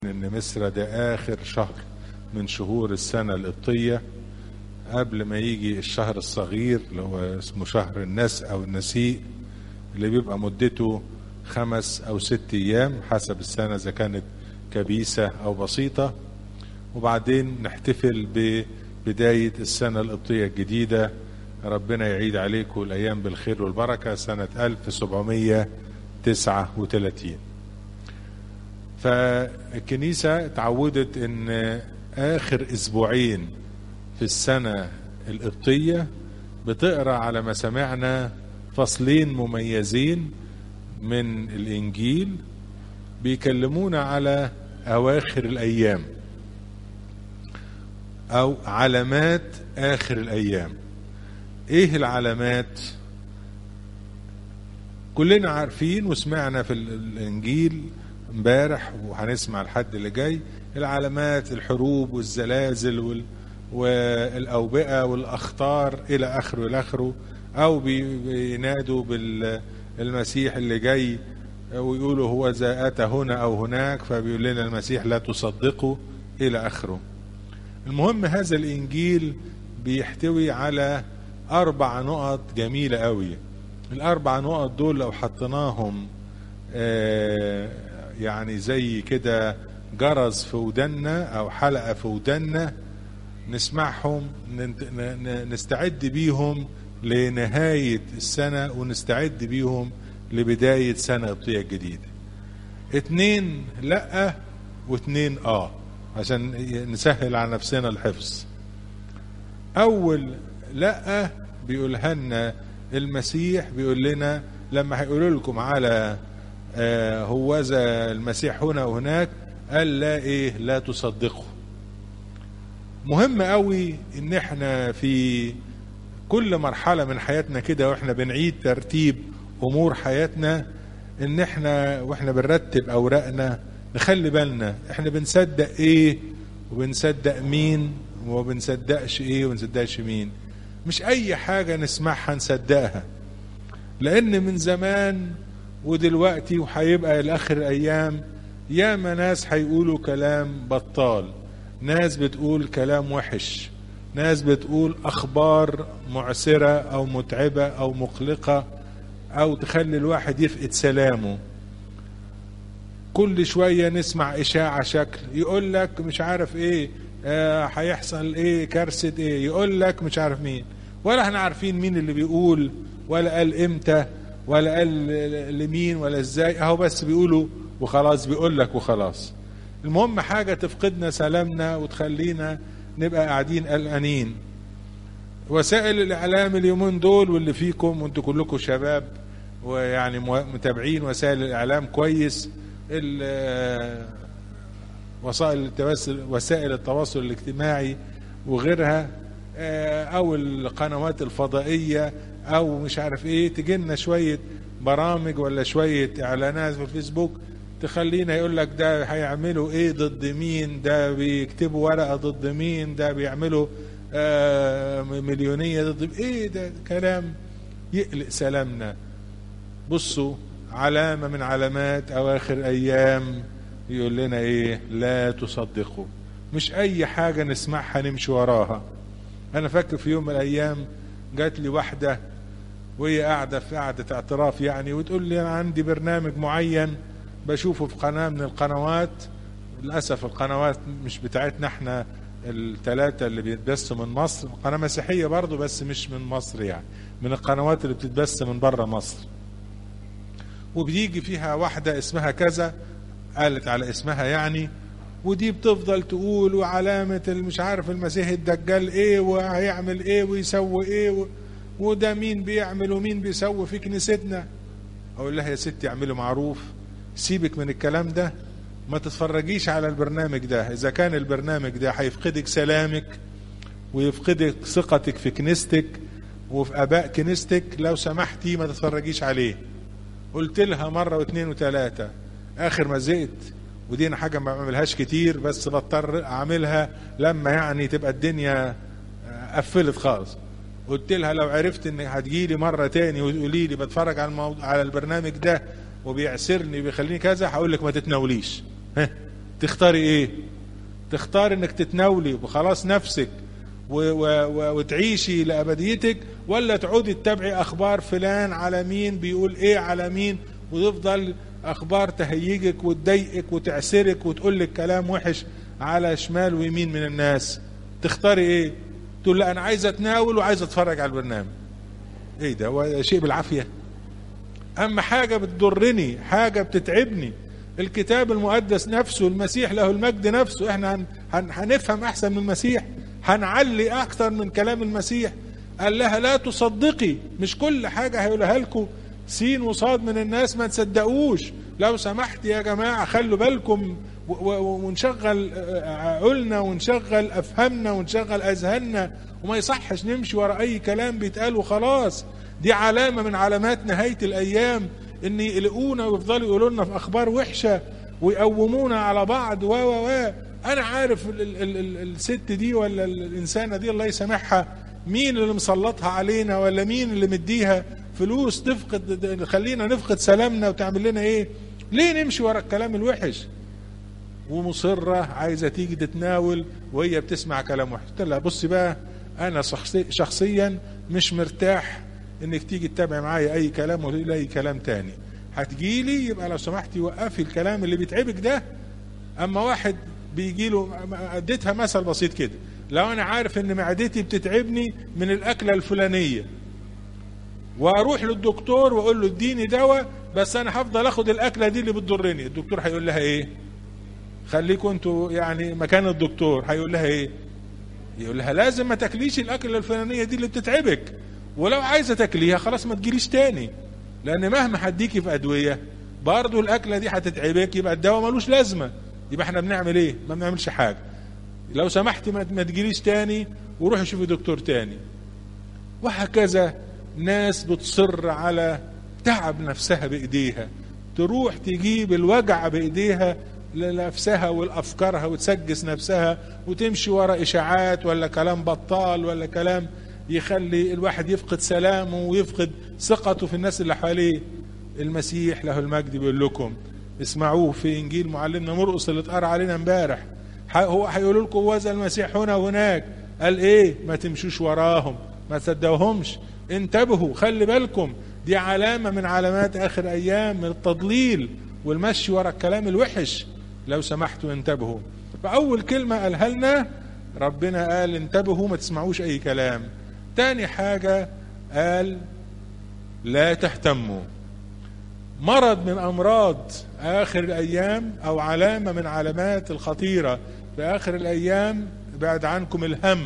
ان مصر ده اخر شهر من شهور السنة القبطية قبل ما يجي الشهر الصغير اللي هو اسمه شهر النس او النسيء اللي بيبقى مدته خمس او ست ايام حسب السنة اذا كانت كبيسة او بسيطة وبعدين نحتفل ببداية السنة القبطية الجديدة ربنا يعيد عليكم الايام بالخير والبركة سنة 1739 فالكنيسة تعودت ان اخر اسبوعين في السنة القبطية بتقرا على ما سمعنا فصلين مميزين من الانجيل بيكلمونا على اواخر الايام او علامات اخر الايام ايه العلامات كلنا عارفين وسمعنا في الانجيل امبارح وهنسمع الحد اللي جاي العلامات الحروب والزلازل وال والاوبئه والاخطار الى اخره الى اخره او بينادوا بالمسيح اللي جاي ويقولوا هو ذا اتى هنا او هناك فبيقول لنا المسيح لا تصدقوا الى اخره المهم هذا الانجيل بيحتوي على اربع نقط جميله قوي الاربع نقط دول لو حطيناهم يعني زي كده جرس في ودنا او حلقه في ودنا نسمعهم نستعد بيهم لنهايه السنه ونستعد بيهم لبدايه سنه قبطيه جديده اتنين لا واتنين اه عشان نسهل على نفسنا الحفظ اول لا بيقولها لنا المسيح بيقول لنا لما هيقولوا لكم على آه هوذا المسيح هنا وهناك قال لا ايه لا تصدقوا مهم قوي ان احنا في كل مرحلة من حياتنا كده واحنا بنعيد ترتيب امور حياتنا ان احنا واحنا بنرتب اوراقنا نخلي بالنا احنا بنصدق ايه وبنصدق مين وما بنصدقش ايه وبنصدقش مين مش اي حاجة نسمعها نصدقها لان من زمان ودلوقتي وهيبقى لاخر الايام ياما ناس هيقولوا كلام بطال ناس بتقول كلام وحش ناس بتقول اخبار معسره او متعبه او مقلقه او تخلي الواحد يفقد سلامه كل شويه نسمع اشاعه شكل يقول لك مش عارف ايه آه هيحصل ايه كارثه ايه يقول لك مش عارف مين ولا احنا عارفين مين اللي بيقول ولا قال امتى ولا قال لمين ولا ازاي اهو بس بيقولوا وخلاص بيقول لك وخلاص المهم حاجة تفقدنا سلامنا وتخلينا نبقى قاعدين قلقانين وسائل الإعلام اليومين دول واللي فيكم وانتوا كلكم شباب ويعني متابعين وسائل الإعلام كويس وسائل التواصل وسائل التواصل الاجتماعي وغيرها أو القنوات الفضائية أو مش عارف إيه تجينا شوية برامج ولا شوية إعلانات في الفيسبوك تخلينا يقول لك ده هيعملوا ايه ضد مين ده بيكتبوا ورقه ضد مين ده بيعملوا آه مليونيه ضد ايه ده كلام يقلق سلامنا بصوا علامه من علامات اواخر ايام يقول لنا ايه لا تصدقوا مش اي حاجه نسمعها نمشي وراها انا فاكر في يوم من الايام جات لي واحده وهي قاعده في قعده اعتراف يعني وتقول لي انا عندي برنامج معين بشوفه في قناة من القنوات للأسف القنوات مش بتاعتنا احنا الثلاثة اللي بيتبثوا من مصر قناة مسيحية برضو بس مش من مصر يعني من القنوات اللي بتتبث من بره مصر وبيجي فيها واحدة اسمها كذا قالت على اسمها يعني ودي بتفضل تقول وعلامة مش عارف المسيح الدجال ايه وهيعمل ايه ويسوي ايه و... وده مين بيعمل ومين بيسوي في كنيستنا اقول لها يا ستي اعملي معروف سيبك من الكلام ده ما تتفرجيش على البرنامج ده اذا كان البرنامج ده هيفقدك سلامك ويفقدك ثقتك في كنيستك وفي اباء كنيستك لو سمحتي ما تتفرجيش عليه قلت لها مره واثنين وثلاثه اخر ما زهقت ودي انا حاجه ما بعملهاش كتير بس بضطر اعملها لما يعني تبقى الدنيا قفلت خالص قلت لها لو عرفت انك هتجيلي مره تاني وتقولي لي بتفرج على الموضوع على البرنامج ده وبيعسرني وبيخليني كذا هقول لك ما تتناوليش ها تختاري ايه تختار انك تتناولي وخلاص نفسك و و و وتعيشي لابديتك ولا تقعدي تتابعي اخبار فلان على مين بيقول ايه على مين وتفضل اخبار تهيجك وتضايقك وتعسرك وتقول لك كلام وحش على شمال ويمين من الناس تختاري ايه تقول لا انا عايز اتناول وعايز اتفرج على البرنامج ايه ده هو شيء بالعافيه اما حاجه بتضرني حاجه بتتعبني الكتاب المقدس نفسه المسيح له المجد نفسه احنا هن هن هنفهم احسن من المسيح هنعلي اكتر من كلام المسيح قال لها لا تصدقي مش كل حاجه هيقولها لكم سين وصاد من الناس ما تصدقوش لو سمحت يا جماعه خلوا بالكم ونشغل عقولنا ونشغل افهامنا ونشغل اذهاننا وما يصحش نمشي ورا اي كلام بيتقال وخلاص دي علامه من علامات نهايه الايام ان يقلقونا ويفضلوا يقولوا لنا في اخبار وحشه ويقومونا على بعض و و و انا عارف ال ال ال ال الست دي ولا الانسانه دي الله يسامحها مين اللي مسلطها علينا ولا مين اللي مديها فلوس تفقد خلينا نفقد سلامنا وتعمل لنا ايه ليه نمشي ورا الكلام الوحش ومصرة عايزة تيجي تتناول وهي بتسمع كلام وحش قلت لها بصي بقى أنا شخصيا مش مرتاح إنك تيجي تتابع معايا أي كلام ولا أي كلام تاني هتجيلي يبقى لو سمحتي وقفي الكلام اللي بيتعبك ده أما واحد بيجي له اديتها مثل بسيط كده لو أنا عارف إن معدتي بتتعبني من الأكلة الفلانية واروح للدكتور واقول له اديني دواء بس انا هفضل اخد الاكله دي اللي بتضرني الدكتور هيقول لها ايه خليكم انتوا يعني مكان الدكتور هيقول لها ايه يقول لها لازم ما تاكليش الاكله الفلانيه دي اللي بتتعبك ولو عايزه تاكليها خلاص ما تجيليش تاني لان مهما هديكي في ادويه برضه الاكله دي هتتعبك يبقى الدواء ملوش لازمه يبقى احنا بنعمل ايه ما بنعملش حاجه لو سمحتي ما تجيليش تاني وروحي شوفي دكتور تاني وهكذا ناس بتصر على تعب نفسها بايديها تروح تجيب الوجع بايديها لنفسها والافكارها وتسجس نفسها وتمشي ورا اشاعات ولا كلام بطال ولا كلام يخلي الواحد يفقد سلامه ويفقد ثقته في الناس اللي حواليه المسيح له المجد بيقول لكم اسمعوه في انجيل معلمنا مرقس اللي اتقرا علينا امبارح هو هيقول لكم وذا المسيح هنا وهناك قال ايه ما تمشوش وراهم ما تصدقوهمش انتبهوا خلي بالكم دي علامه من علامات اخر ايام من التضليل والمشي ورا الكلام الوحش لو سمحتوا انتبهوا فأول كلمة قالها لنا ربنا قال انتبهوا ما تسمعوش أي كلام تاني حاجة قال لا تهتموا مرض من أمراض آخر الأيام أو علامة من علامات الخطيرة في آخر الأيام بعد عنكم الهم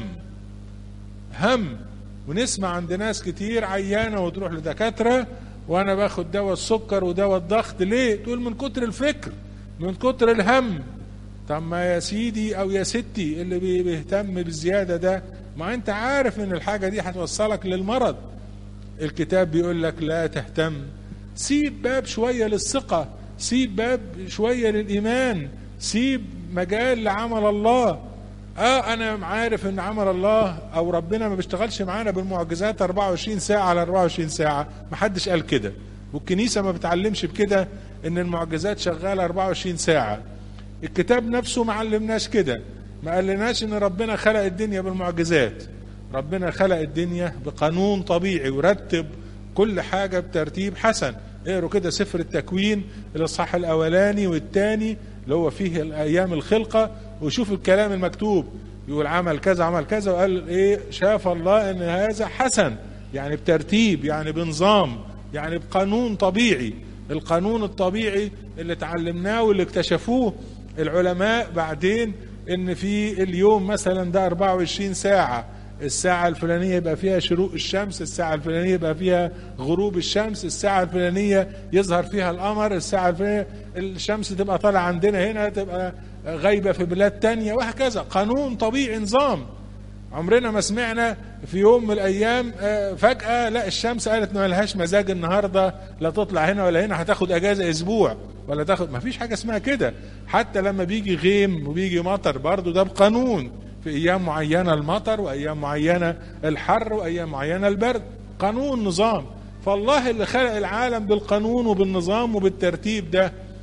هم ونسمع عند ناس كتير عيانة وتروح لدكاترة وانا باخد دواء السكر ودواء الضغط ليه تقول من كتر الفكر من كتر الهم طب ما يا سيدي او يا ستي اللي بيهتم بالزيادة ده ما انت عارف ان الحاجة دي هتوصلك للمرض الكتاب بيقول لك لا تهتم سيب باب شوية للثقة سيب باب شوية للإيمان سيب مجال لعمل الله اه انا عارف ان عمل الله او ربنا ما بيشتغلش معانا بالمعجزات 24 ساعه على 24 ساعه ما حدش قال كده والكنيسه ما بتعلمش بكده ان المعجزات شغاله 24 ساعه الكتاب نفسه ما علمناش كده ما قالناش ان ربنا خلق الدنيا بالمعجزات ربنا خلق الدنيا بقانون طبيعي ورتب كل حاجه بترتيب حسن اقروا كده سفر التكوين الاصحاح الاولاني والثاني اللي هو فيه الايام الخلقه وشوف الكلام المكتوب يقول عمل كذا عمل كذا وقال ايه شاف الله ان هذا حسن يعني بترتيب يعني بنظام يعني بقانون طبيعي القانون الطبيعي اللي اتعلمناه واللي اكتشفوه العلماء بعدين ان في اليوم مثلا ده 24 ساعه الساعة الفلانية يبقى فيها شروق الشمس الساعة الفلانية يبقى فيها غروب الشمس الساعة الفلانية يظهر فيها القمر الساعة الفلانية الشمس تبقى طالعة عندنا هنا تبقى غايبة في بلاد تانية وهكذا قانون طبيعي نظام عمرنا ما سمعنا في يوم من الايام فجأة لا الشمس قالت ما لهاش مزاج النهاردة لا تطلع هنا ولا هنا هتاخد اجازة اسبوع ولا تاخد ما فيش حاجة اسمها كده حتى لما بيجي غيم وبيجي مطر برضو ده بقانون في ايام معينه المطر وايام معينه الحر وايام معينه البرد قانون نظام فالله اللي خلق العالم بالقانون وبالنظام وبالترتيب ده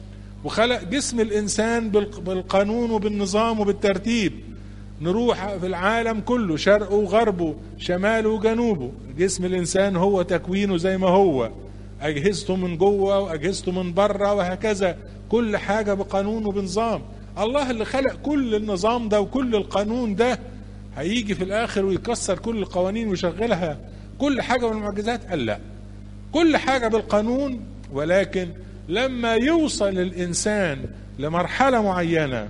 وخلق جسم الانسان بالقانون وبالنظام وبالترتيب نروح في العالم كله شرقه وغربه شماله وجنوبه جسم الانسان هو تكوينه زي ما هو اجهزته من جوه واجهزته من بره وهكذا كل حاجه بقانون وبنظام الله اللي خلق كل النظام ده وكل القانون ده هيجي في الاخر ويكسر كل القوانين ويشغلها كل حاجه من المعجزات قال لا كل حاجه بالقانون ولكن لما يوصل الانسان لمرحله معينه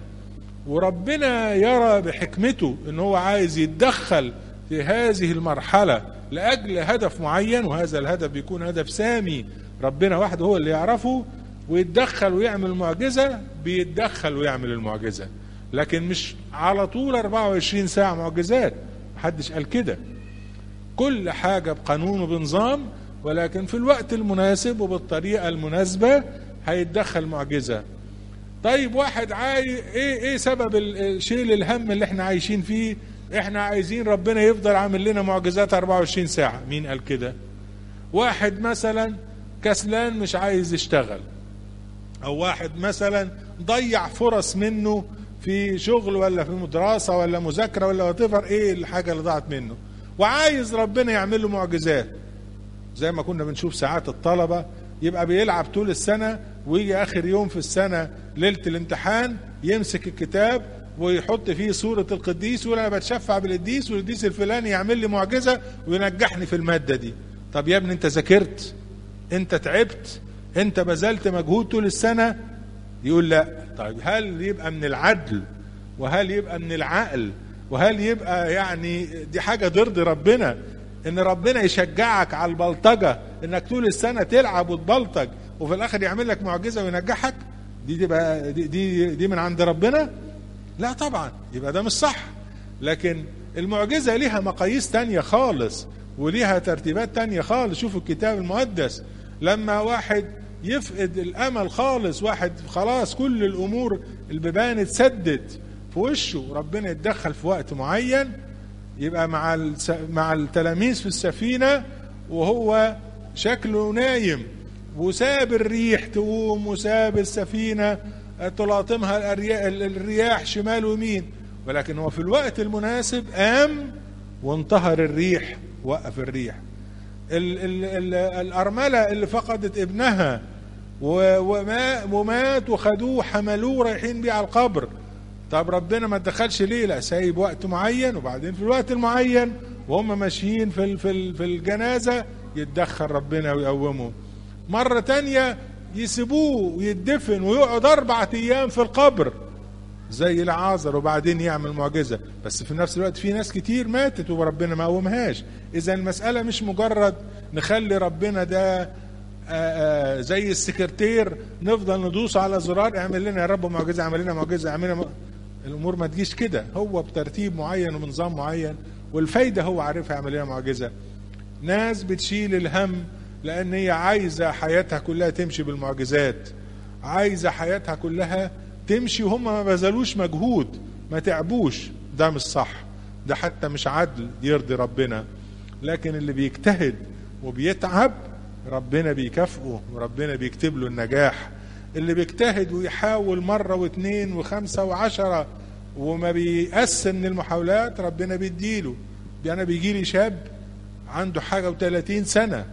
وربنا يرى بحكمته ان هو عايز يتدخل في هذه المرحله لاجل هدف معين وهذا الهدف بيكون هدف سامي ربنا وحده هو اللي يعرفه ويتدخل ويعمل معجزه بيتدخل ويعمل المعجزه لكن مش على طول 24 ساعه معجزات محدش قال كده كل حاجه بقانون وبنظام ولكن في الوقت المناسب وبالطريقه المناسبه هيتدخل معجزه طيب واحد عاي ايه ايه سبب شيل الهم اللي احنا عايشين فيه احنا عايزين ربنا يفضل عامل لنا معجزات 24 ساعه مين قال كده واحد مثلا كسلان مش عايز يشتغل او واحد مثلا ضيع فرص منه في شغل ولا في دراسة ولا مذاكرة ولا واتفر ايه الحاجة اللي ضاعت منه وعايز ربنا يعمل له معجزات زي ما كنا بنشوف ساعات الطلبة يبقى بيلعب طول السنة ويجي اخر يوم في السنة ليلة الامتحان يمسك الكتاب ويحط فيه صورة القديس ويقول انا بتشفع بالقديس والقديس الفلاني يعمل لي معجزة وينجحني في المادة دي طب يا ابني انت ذاكرت انت تعبت انت بذلت مجهود طول السنة يقول لا طيب هل يبقى من العدل وهل يبقى من العقل وهل يبقى يعني دي حاجة ترضي ربنا ان ربنا يشجعك على البلطجة انك طول السنة تلعب وتبلطج وفي الاخر يعمل لك معجزة وينجحك دي دي, بقى دي, دي, دي من عند ربنا لا طبعا يبقى ده مش صح لكن المعجزة ليها مقاييس تانية خالص وليها ترتيبات تانية خالص شوفوا الكتاب المقدس لما واحد يفقد الامل خالص واحد خلاص كل الامور البيبان اتسدت في وشه ربنا يتدخل في وقت معين يبقى مع مع التلاميذ في السفينه وهو شكله نايم وساب الريح تقوم وساب السفينه تلاطمها الرياح شمال ويمين ولكن هو في الوقت المناسب قام وانتهر الريح وقف الريح ال ال ال الأرملة اللي فقدت ابنها وما ومات وخدوه حملوه رايحين بيه على القبر طب ربنا ما تدخلش ليه لا سايب وقت معين وبعدين في الوقت المعين وهم ماشيين في في في الجنازة يتدخل ربنا ويقومه مرة تانية يسيبوه ويدفن ويقعد أربعة أيام في القبر زي العازر وبعدين يعمل معجزة بس في نفس الوقت في ناس كتير ماتت وربنا ما قومهاش إذا المسألة مش مجرد نخلي ربنا ده آآ آآ زي السكرتير نفضل ندوس على زرار اعمل لنا يا رب معجزة اعمل لنا معجزة اعمل لنا م... الأمور ما تجيش كده هو بترتيب معين وبنظام معين والفايدة هو عارفها يعمل لنا معجزة ناس بتشيل الهم لأن هي عايزة حياتها كلها تمشي بالمعجزات عايزة حياتها كلها تمشي وهم ما بذلوش مجهود ما تعبوش ده مش صح ده حتى مش عدل يرضي ربنا لكن اللي بيجتهد وبيتعب ربنا بيكافئه وربنا بيكتب له النجاح اللي بيجتهد ويحاول مرة واثنين وخمسة وعشرة وما بيأس من المحاولات ربنا بيديله أنا بيجي لي شاب عنده حاجة وثلاثين سنة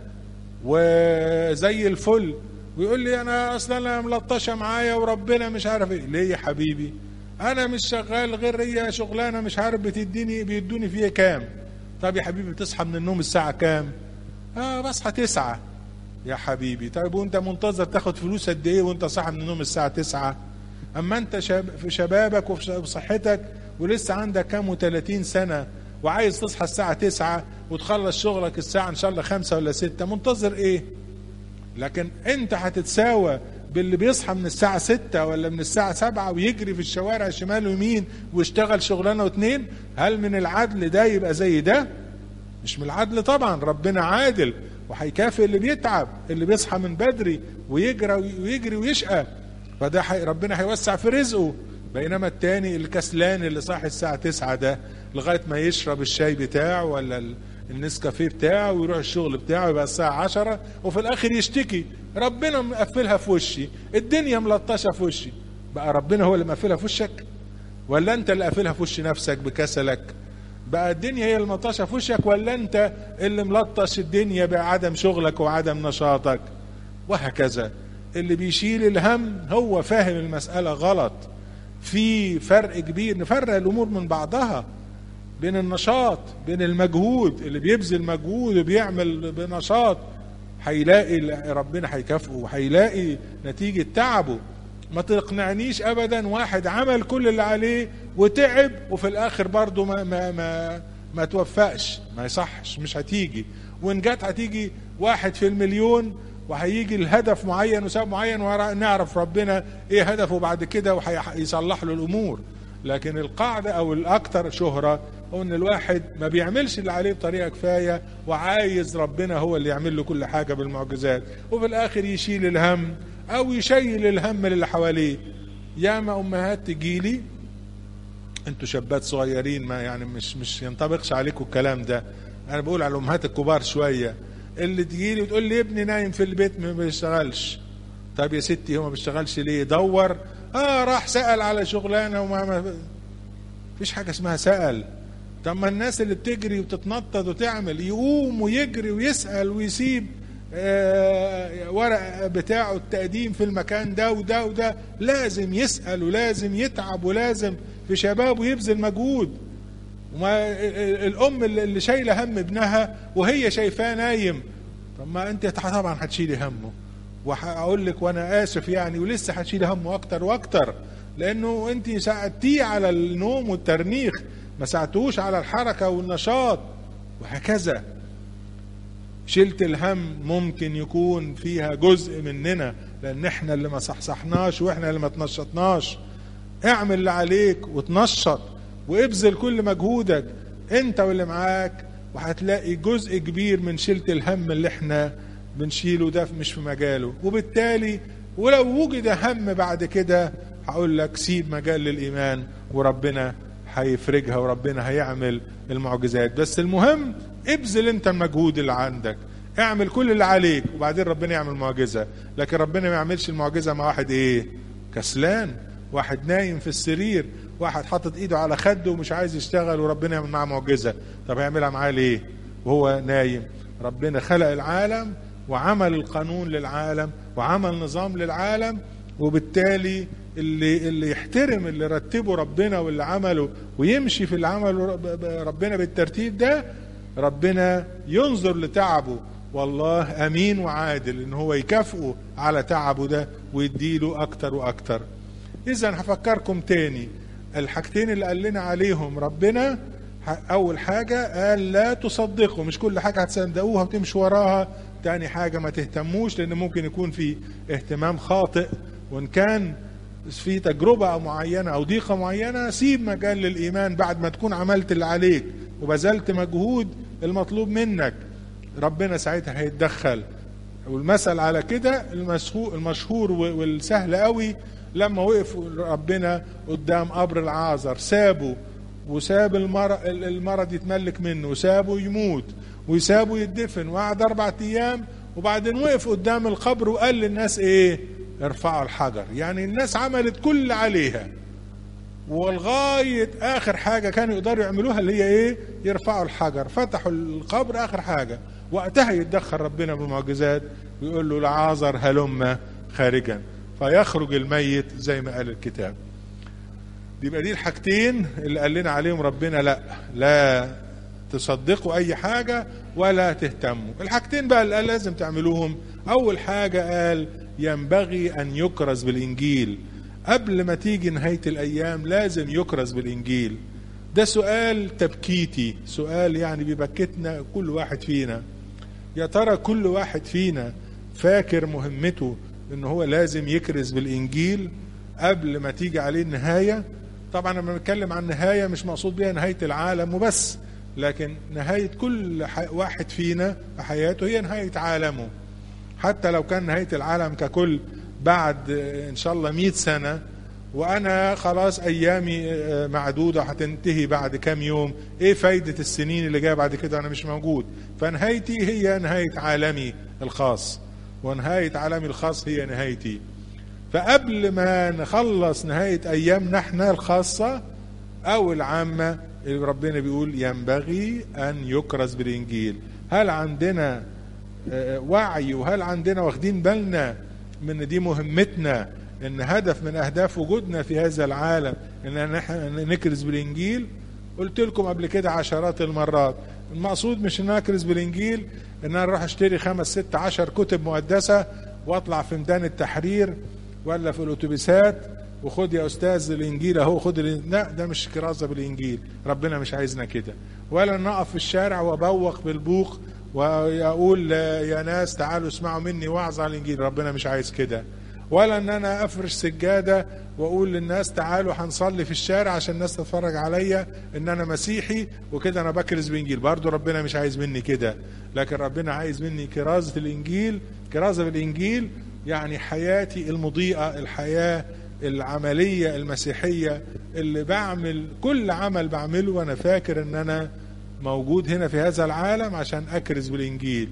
وزي الفل ويقول لي انا اصلا انا ملطشه معايا وربنا مش عارف ايه ليه يا حبيبي انا مش شغال غير هي شغلانه مش عارف بتديني بيدوني فيها كام طب يا حبيبي بتصحى من النوم الساعه كام اه بصحى تسعة يا حبيبي طيب وانت منتظر تاخد فلوس قد ايه وانت صاحي من النوم الساعه تسعة اما انت شاب في شبابك وفي صحتك ولسه عندك كام و30 سنه وعايز تصحى الساعه تسعة وتخلص شغلك الساعه ان شاء الله خمسة ولا ستة منتظر ايه لكن انت هتتساوى باللي بيصحى من الساعة ستة ولا من الساعة سبعة ويجري في الشوارع شمال ويمين ويشتغل شغلانة واتنين هل من العدل ده يبقى زي ده مش من العدل طبعا ربنا عادل وهيكافئ اللي بيتعب اللي بيصحى من بدري ويجري ويجري ويشقى فده حي ربنا هيوسع في رزقه بينما التاني الكسلان اللي صاحي الساعة تسعة ده لغاية ما يشرب الشاي بتاعه ولا النسكافيه بتاعه ويروح الشغل بتاعه يبقى الساعة عشرة وفي الآخر يشتكي ربنا مقفلها في وشي الدنيا ملطشة في وشي بقى ربنا هو اللي مقفلها في وشك ولا أنت اللي قافلها في وش نفسك بكسلك بقى الدنيا هي اللي ملطشة في وشك ولا أنت اللي ملطش الدنيا بعدم شغلك وعدم نشاطك وهكذا اللي بيشيل الهم هو فاهم المسألة غلط في فرق كبير نفرق الأمور من بعضها بين النشاط بين المجهود اللي بيبذل مجهود وبيعمل بنشاط هيلاقي ربنا هيكافئه وهيلاقي نتيجة تعبه ما تقنعنيش ابدا واحد عمل كل اللي عليه وتعب وفي الاخر برضه ما ما ما ما توفقش ما يصحش مش هتيجي وان جت هتيجي واحد في المليون وهيجي الهدف معين وسبب معين ونعرف ربنا ايه هدفه بعد كده وهيصلح له الامور لكن القاعدة او الاكثر شهرة هو ان الواحد ما بيعملش اللي عليه بطريقة كفاية وعايز ربنا هو اللي يعمل له كل حاجة بالمعجزات وفي الاخر يشيل الهم او يشيل الهم اللي حواليه ياما امهات تجيلي انتوا شابات صغيرين ما يعني مش مش ينطبقش عليكم الكلام ده انا بقول على الامهات الكبار شويه اللي تجيلي وتقول لي ابني نايم في البيت ما بيشتغلش طب يا ستي هو ما بيشتغلش ليه دور اه راح سأل على شغلانه وما ما فيش حاجه اسمها سأل طب ما الناس اللي بتجري وتتنطط وتعمل يقوم ويجري ويسأل ويسيب آه ورق بتاعه التقديم في المكان ده وده وده لازم يسأل ولازم يتعب ولازم في شبابه يبذل مجهود وما الام اللي شايله هم ابنها وهي شايفاه نايم طب ما انت طبعا هتشيلي همه وهقول لك وانا اسف يعني ولسه هتشيلي همه اكتر واكتر لانه انت ساعدتيه على النوم والترنيخ ما ساعدتوش على الحركه والنشاط وهكذا شلت الهم ممكن يكون فيها جزء مننا لان احنا اللي ما صحصحناش واحنا اللي ما تنشطناش اعمل اللي عليك وتنشط وابذل كل مجهودك انت واللي معاك وهتلاقي جزء كبير من شلت الهم اللي احنا بنشيله ده مش في مجاله وبالتالي ولو وجد هم بعد كده هقول لك سيب مجال للايمان وربنا هيفرجها وربنا هيعمل المعجزات بس المهم ابذل انت المجهود اللي عندك اعمل كل اللي عليك وبعدين ربنا يعمل معجزة لكن ربنا ما يعملش المعجزة مع واحد ايه كسلان واحد نايم في السرير واحد حاطط ايده على خده ومش عايز يشتغل وربنا يعمل معاه معجزة طب هيعملها معاه ليه وهو نايم ربنا خلق العالم وعمل القانون للعالم وعمل نظام للعالم وبالتالي اللي اللي يحترم اللي رتبه ربنا واللي عمله ويمشي في اللي عمله ربنا بالترتيب ده ربنا ينظر لتعبه والله امين وعادل ان هو يكافئه على تعبه ده ويديله اكتر واكتر اذا هفكركم تاني الحاجتين اللي قال لنا عليهم ربنا اول حاجة قال لا تصدقوا مش كل حاجة هتصدقوها وتمشوا وراها تاني حاجة ما تهتموش لان ممكن يكون في اهتمام خاطئ وان كان في تجربة معينة او ضيقة معينة سيب مجال للايمان بعد ما تكون عملت اللي عليك وبذلت مجهود المطلوب منك ربنا ساعتها هيتدخل والمثل على كده المشهور والسهل قوي لما وقف ربنا قدام قبر العازر سابه وساب المرض, المرض يتملك منه وسابه يموت وسابه يدفن وقعد أربعة أيام وبعدين وقف قدام القبر وقال للناس إيه ارفعوا الحجر يعني الناس عملت كل اللي عليها ولغاية آخر حاجة كانوا يقدروا يعملوها اللي هي إيه يرفعوا الحجر فتحوا القبر آخر حاجة وقتها يتدخل ربنا بالمعجزات ويقول له لعازر هلم خارجا فيخرج الميت زي ما قال الكتاب يبقى دي الحاجتين اللي قال لنا عليهم ربنا لا لا تصدقوا اي حاجة ولا تهتموا الحاجتين بقى اللي قال لازم تعملوهم اول حاجة قال ينبغي ان يكرز بالانجيل قبل ما تيجي نهاية الايام لازم يكرز بالانجيل ده سؤال تبكيتي سؤال يعني بيبكتنا كل واحد فينا يا ترى كل واحد فينا فاكر مهمته ان هو لازم يكرز بالانجيل قبل ما تيجي عليه النهايه طبعا لما بنتكلم عن نهايه مش مقصود بيها نهايه العالم وبس لكن نهايه كل واحد فينا في حياته هي نهايه عالمه حتى لو كان نهايه العالم ككل بعد ان شاء الله 100 سنه وانا خلاص ايامي آه، معدوده هتنتهي بعد كام يوم ايه فايده السنين اللي جايه بعد كده انا مش موجود فنهايتي هي نهايه عالمي الخاص ونهايه عالمي الخاص هي نهايتي فقبل ما نخلص نهايه ايامنا احنا الخاصه او العامه اللي ربنا بيقول ينبغي ان يكرز بالانجيل هل عندنا آه، وعي وهل عندنا واخدين بالنا من دي مهمتنا ان هدف من اهداف وجودنا في هذا العالم ان نحن نكرز بالانجيل قلت لكم قبل كده عشرات المرات المقصود مش ان اكرز بالانجيل ان انا اروح اشتري خمس ست عشر كتب مقدسه واطلع في ميدان التحرير ولا في الاتوبيسات وخد يا استاذ الانجيل اهو خد الإنجيل. لا ده مش كرازه بالانجيل ربنا مش عايزنا كده ولا نقف في الشارع وابوق بالبوق واقول يا ناس تعالوا اسمعوا مني وعظ على الانجيل ربنا مش عايز كده ولا ان انا افرش سجاده واقول للناس تعالوا هنصلي في الشارع عشان الناس تتفرج عليا ان انا مسيحي وكده انا بكرز بانجيل برضو ربنا مش عايز مني كده لكن ربنا عايز مني كرازه الانجيل كرازه بالانجيل يعني حياتي المضيئه الحياه العمليه المسيحيه اللي بعمل كل عمل بعمله وانا فاكر ان انا موجود هنا في هذا العالم عشان اكرز بالانجيل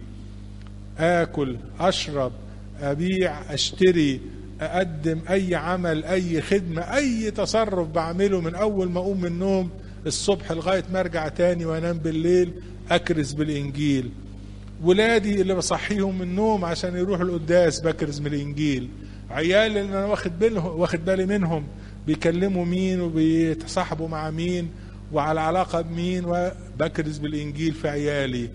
اكل اشرب ابيع اشتري اقدم اي عمل اي خدمه اي تصرف بعمله من اول ما اقوم من النوم الصبح لغايه ما ارجع تاني وانام بالليل اكرز بالانجيل ولادي اللي بصحيهم من النوم عشان يروحوا القداس بكرز من الانجيل عيالي اللي انا واخد بالهم واخد بالي منهم بيكلموا مين وبيتصاحبوا مع مين وعلى علاقه بمين وبكرز بالانجيل في عيالي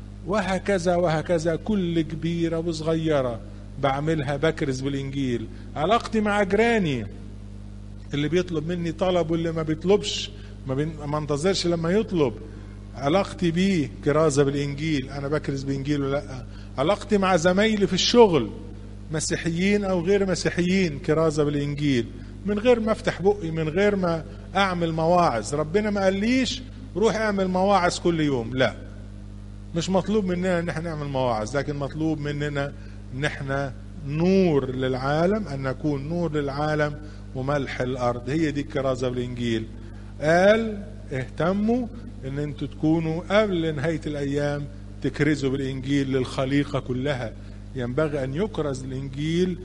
وهكذا وهكذا كل كبيره وصغيره بعملها بكرز بالانجيل علاقتي مع جيراني اللي بيطلب مني طلب واللي ما بيطلبش ما, بين ما انتظرش لما يطلب علاقتي بيه كرازه بالانجيل انا بكرز بانجيل ولا لا علاقتي مع زمايلي في الشغل مسيحيين او غير مسيحيين كرازه بالانجيل من غير ما افتح بقي من غير ما اعمل مواعظ ربنا ما قاليش روح اعمل مواعظ كل يوم لا مش مطلوب مننا ان احنا نعمل مواعظ لكن مطلوب مننا ان احنا نور للعالم ان نكون نور للعالم وملح الارض هي دي الكرازه بالانجيل قال اهتموا ان انتوا تكونوا قبل نهايه الايام تكرزوا بالانجيل للخليقه كلها ينبغي ان يكرز الانجيل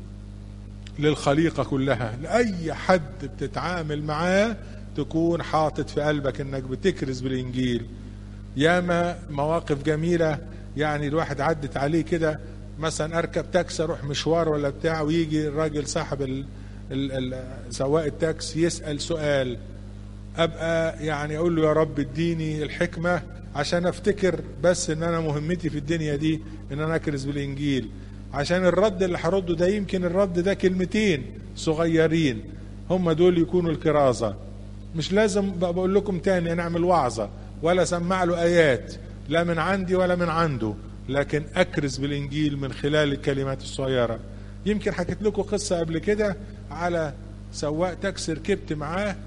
للخليقه كلها لاي حد بتتعامل معاه تكون حاطط في قلبك انك بتكرز بالانجيل ياما مواقف جميله يعني الواحد عدت عليه كده مثلا اركب تاكسي اروح مشوار ولا بتاع ويجي الراجل صاحب ال ال ال سواق التاكسي يسال سؤال ابقى يعني اقول له يا رب اديني الحكمه عشان افتكر بس ان انا مهمتي في الدنيا دي ان انا اكرز بالانجيل عشان الرد اللي هرده ده يمكن الرد ده كلمتين صغيرين هم دول يكونوا الكرازه مش لازم بقول لكم تاني انا اعمل وعظه ولا اسمع له ايات لا من عندي ولا من عنده لكن اكرز بالانجيل من خلال الكلمات الصغيره يمكن حكيت لكم قصه قبل كده على سواق تاكسي ركبت معاه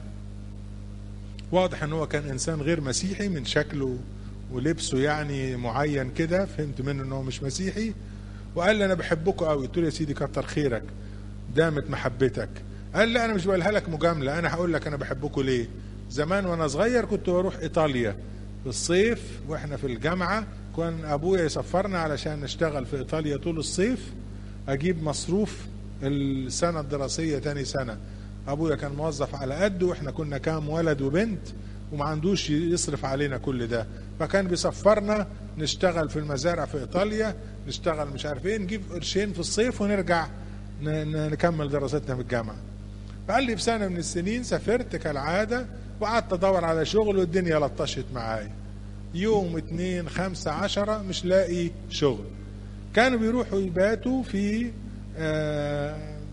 واضح ان هو كان انسان غير مسيحي من شكله ولبسه يعني معين كده فهمت منه ان هو مش مسيحي وقال لي انا بحبكم قوي قلت له يا سيدي كتر خيرك دامت محبتك قال لي انا مش بقولها لك مجامله انا هقول لك انا بحبكم ليه زمان وانا صغير كنت بروح ايطاليا في الصيف واحنا في الجامعه كان ابويا يسفرنا علشان نشتغل في ايطاليا طول الصيف اجيب مصروف السنه الدراسيه تاني سنه ابويا كان موظف على قده واحنا كنا كام ولد وبنت وما عندوش يصرف علينا كل ده فكان بيسفرنا نشتغل في المزارع في ايطاليا نشتغل مش عارف ايه نجيب قرشين في الصيف ونرجع نكمل دراستنا في الجامعه فقال لي في سنه من السنين سافرت كالعاده وقعدت ادور على شغل والدنيا لطشت معايا يوم اتنين خمسة عشرة مش لاقي شغل كانوا بيروحوا يباتوا في آه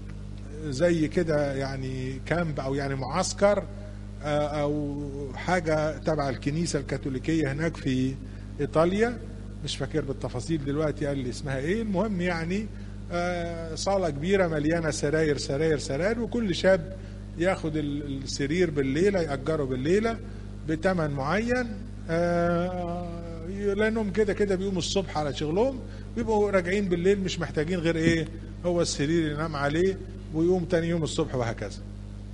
زي كده يعني كامب او يعني معسكر آه او حاجة تبع الكنيسة الكاثوليكية هناك في ايطاليا مش فاكر بالتفاصيل دلوقتي قال لي اسمها ايه المهم يعني آه صالة كبيرة مليانة سراير سراير سراير وكل شاب ياخد السرير بالليلة يأجره بالليلة بتمن معين آه لانهم كده كده بيقوموا الصبح على شغلهم بيبقوا راجعين بالليل مش محتاجين غير ايه هو السرير ينام عليه ويقوم تاني يوم الصبح وهكذا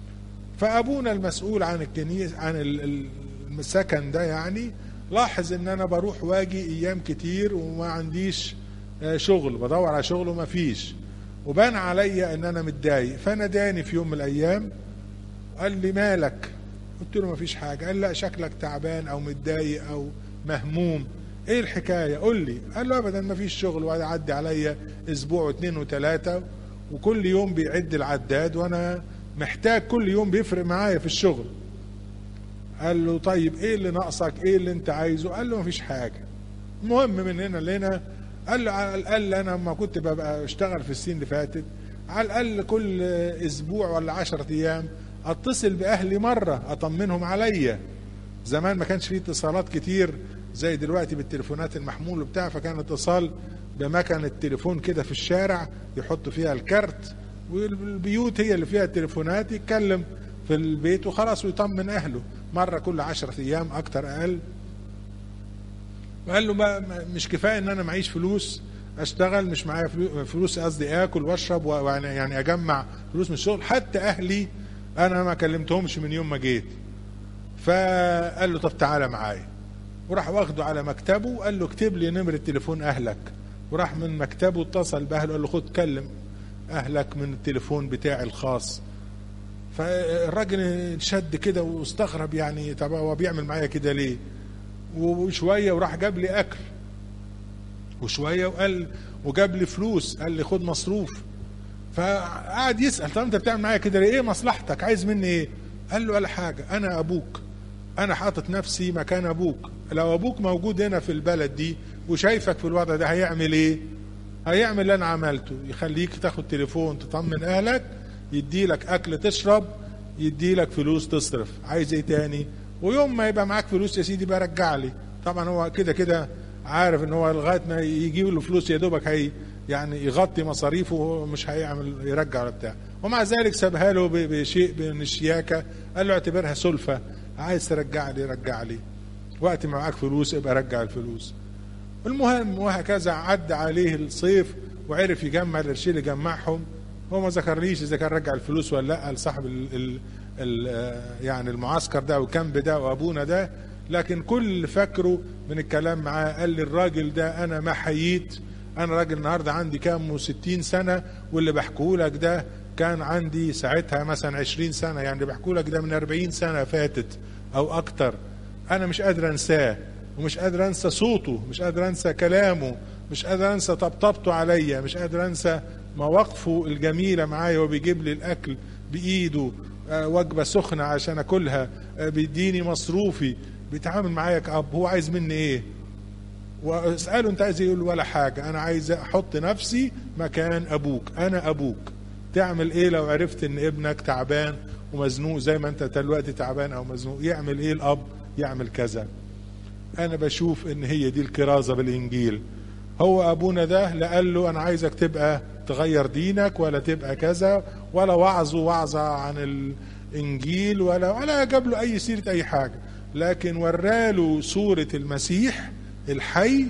فابونا المسؤول عن الكنيسه عن السكن ده يعني لاحظ ان انا بروح واجي ايام كتير وما عنديش شغل بدور على شغل وما فيش وبان عليا ان انا متضايق فناداني في يوم من الايام قال لي مالك قلت له ما فيش حاجه قال لا شكلك تعبان او متضايق او مهموم ايه الحكايه قول لي قال له ابدا ما فيش شغل وقعد يعدي عليا اسبوع واثنين وثلاثه وكل يوم بيعد العداد وانا محتاج كل يوم بيفرق معايا في الشغل قال له طيب ايه اللي ناقصك ايه اللي انت عايزه قال له مفيش حاجه المهم من هنا لهنا قال له على الاقل انا لما كنت ببقى اشتغل في السنين اللي فاتت على الاقل كل اسبوع ولا عشرة ايام اتصل باهلي مره اطمنهم عليا زمان ما كانش فيه اتصالات كتير زي دلوقتي بالتليفونات المحمول وبتاع فكان اتصال بمكنة التليفون كده في الشارع يحطوا فيها الكارت والبيوت هي اللي فيها التليفونات يتكلم في البيت وخلاص ويطمن اهله مرة كل عشرة ايام اكتر اقل وقال له ما مش كفاية ان انا معيش فلوس اشتغل مش معايا فلوس قصدي اكل واشرب ويعني اجمع فلوس من الشغل حتى اهلي انا ما كلمتهمش من يوم ما جيت فقال له طب تعالى معايا وراح واخده على مكتبه وقال له اكتب لي نمرة تليفون اهلك وراح من مكتبه اتصل باهله قال له خد كلم اهلك من التليفون بتاعي الخاص فالراجل شد كده واستغرب يعني طب هو بيعمل معايا كده ليه وشويه وراح جاب لي اكل وشويه وقال وجاب لي فلوس قال لي خد مصروف فقعد يسال طب انت بتعمل معايا كده ليه ايه مصلحتك عايز مني ايه قال له ولا حاجه انا ابوك انا حاطط نفسي مكان ابوك لو ابوك موجود هنا في البلد دي وشايفك في الوضع ده هيعمل ايه هيعمل اللي انا عملته يخليك تاخد تليفون تطمن اهلك يديلك اكل تشرب يديلك فلوس تصرف عايز ايه تاني ويوم ما يبقى معاك فلوس يا سيدي برجع لي طبعا هو كده كده عارف ان هو لغايه ما يجيب له فلوس يا دوبك هي يعني يغطي مصاريفه ومش هيعمل يرجع ولا بتاع ومع ذلك سابها له بشيء من الشياكه قال له اعتبرها سلفه عايز ترجع لي رجع لي وقت ما معاك فلوس ابقى رجع الفلوس المهم وهكذا عدى عليه الصيف وعرف يجمع القرشين اللي جمعهم هو ما ذكرليش اذا كان رجع الفلوس ولا لا لصاحب ال ال ال يعني المعسكر ده والكامب ده وابونا ده لكن كل اللي فاكره من الكلام معاه قال لي الراجل ده انا ما حييت انا راجل النهارده عندي كام وستين سنه واللي بحكيه لك ده كان عندي ساعتها مثلا عشرين سنه يعني اللي بحكيه لك ده من أربعين سنه فاتت او اكتر انا مش قادر انساه ومش قادر انسى صوته مش قادر انسى كلامه مش قادر انسى طبطبته عليا مش قادر انسى مواقفه الجميله معايا وبيجيب لي الاكل بايده آه وجبه سخنه عشان اكلها آه بيديني مصروفي بيتعامل معايا كأب هو عايز مني ايه واساله انت عايز يقول ولا حاجه انا عايز احط نفسي مكان ابوك انا ابوك تعمل ايه لو عرفت ان ابنك تعبان ومزنوق زي ما انت دلوقتي تعبان او مزنوق يعمل ايه الاب يعمل كذا انا بشوف ان هي دي الكرازه بالانجيل هو ابونا ده لا قال له انا عايزك تبقى تغير دينك ولا تبقى كذا ولا وعظه وعظه عن الانجيل ولا ولا جاب له اي سيره اي حاجه لكن وراله صوره المسيح الحي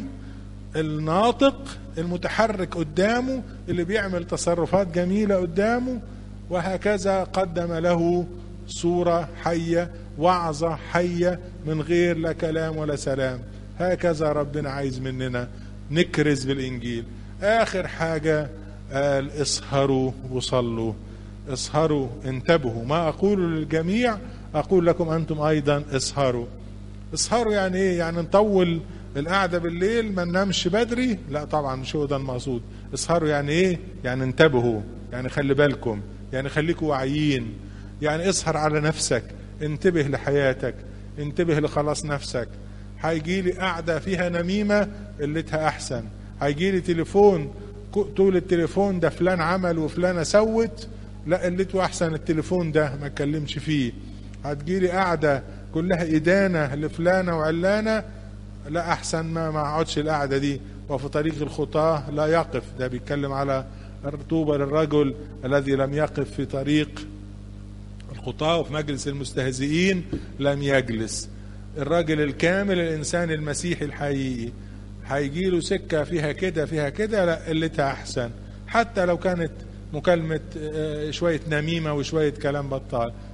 الناطق المتحرك قدامه اللي بيعمل تصرفات جميله قدامه وهكذا قدم له صوره حيه وعظه حيه من غير لا كلام ولا سلام هكذا ربنا عايز مننا نكرز بالانجيل اخر حاجه قال اسهروا وصلوا اسهروا انتبهوا ما اقول للجميع اقول لكم انتم ايضا اسهروا اسهروا يعني ايه يعني نطول القعده بالليل ما ننامش بدري لا طبعا مش هو ده المقصود اسهروا يعني ايه يعني انتبهوا يعني خلي بالكم يعني خليكوا واعيين يعني اسهر على نفسك انتبه لحياتك انتبه لخلاص نفسك هيجي لي قعده فيها نميمه قلتها احسن هيجي لي تليفون طول التليفون ده فلان عمل وفلانه سوت لا قلته احسن التليفون ده ما اتكلمش فيه هتجيلي قعده كلها ادانه لفلانه وعلانه لا احسن ما ما اقعدش القعده دي وفي طريق الخطاه لا يقف ده بيتكلم على الرطوبه للرجل الذي لم يقف في طريق الخطاه وفي مجلس المستهزئين لم يجلس الراجل الكامل الانسان المسيحي الحقيقي هيجي له سكه فيها كده فيها كده لا قلتها احسن حتى لو كانت مكالمه شويه نميمه وشويه كلام بطال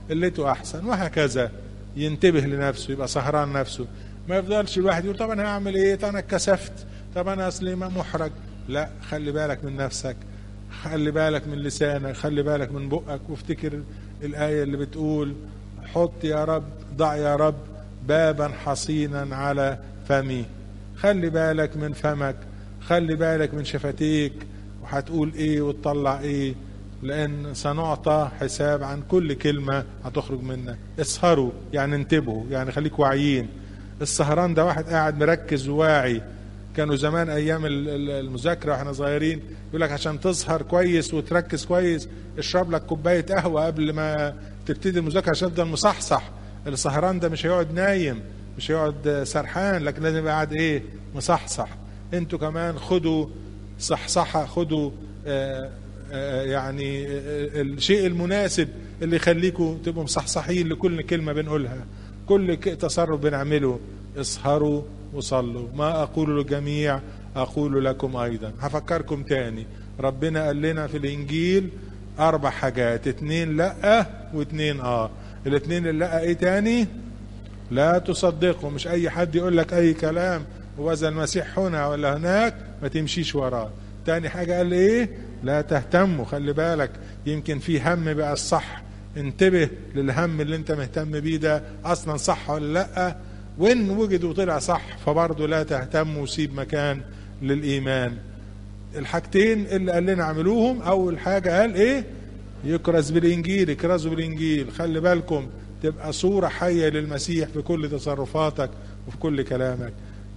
قلته احسن وهكذا ينتبه لنفسه يبقى سهران نفسه ما يفضلش الواحد يقول طب انا هعمل ايه طب انا اتكسفت طب انا اصلي ما محرج لا خلي بالك من نفسك خلي بالك من لسانك خلي بالك من بقك وافتكر الآية اللي بتقول حط يا رب ضع يا رب بابا حصينا على فمي خلي بالك من فمك خلي بالك من شفتيك وهتقول ايه وتطلع ايه لان سنعطى حساب عن كل كلمة هتخرج منك اسهروا يعني انتبهوا يعني خليك واعيين السهران ده واحد قاعد مركز وواعي كانوا زمان ايام المذاكره واحنا صغيرين يقول لك عشان تسهر كويس وتركز كويس اشرب لك كوبايه قهوه قبل ما تبتدي المذاكره عشان تفضل مصحصح السهران ده مش هيقعد نايم مش هيقعد سرحان لكن لازم يبقى قاعد ايه مصحصح انتوا كمان خدوا صحصحه خدوا آآ آآ يعني الشيء المناسب اللي يخليكم تبقوا مصحصحين لكل كلمه بنقولها كل تصرف بنعمله اسهروا وصلوا ما أقول للجميع أقول لكم أيضا هفكركم تاني ربنا قال لنا في الإنجيل أربع حاجات اتنين لأ واتنين آه الاتنين اللي لأ إيه تاني لا تصدقوا مش أي حد يقول لك أي كلام وإذا المسيح هنا ولا هناك ما تمشيش وراه تاني حاجة قال إيه لا تهتموا خلي بالك يمكن في هم بقى الصح انتبه للهم اللي انت مهتم بيه ده اصلا صح ولا لا وان وجد وطلع صح فبرضه لا تهتم وسيب مكان للايمان الحاجتين اللي قال لنا اعملوهم اول حاجه قال ايه يكرز بالانجيل اكرزوا بالانجيل خلي بالكم تبقى صوره حيه للمسيح في كل تصرفاتك وفي كل كلامك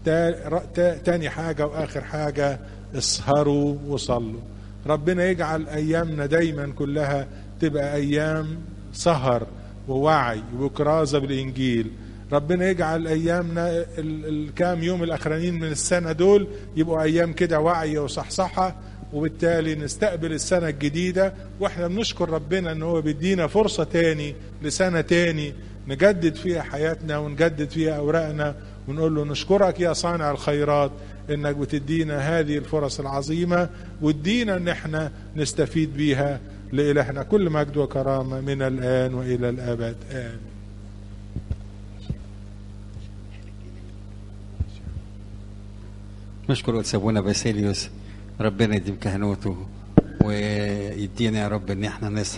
تاني حاجه واخر حاجه اسهروا وصلوا ربنا يجعل ايامنا دايما كلها تبقى ايام سهر ووعي وكرازه بالانجيل ربنا يجعل ايامنا الكام يوم الاخرانيين من السنه دول يبقوا ايام كده وعي وصحصحه وبالتالي نستقبل السنه الجديده واحنا بنشكر ربنا ان هو بيدينا فرصه تاني لسنه تاني نجدد فيها حياتنا ونجدد فيها اوراقنا ونقول له نشكرك يا صانع الخيرات انك بتدينا هذه الفرص العظيمه وادينا ان احنا نستفيد بيها لإلهنا كل مجد وكرامه من الان والى الابد امين نشكر قدس ابونا باسيليوس ربنا يديم كهنوته ويدينا يا رب ان احنا نصحى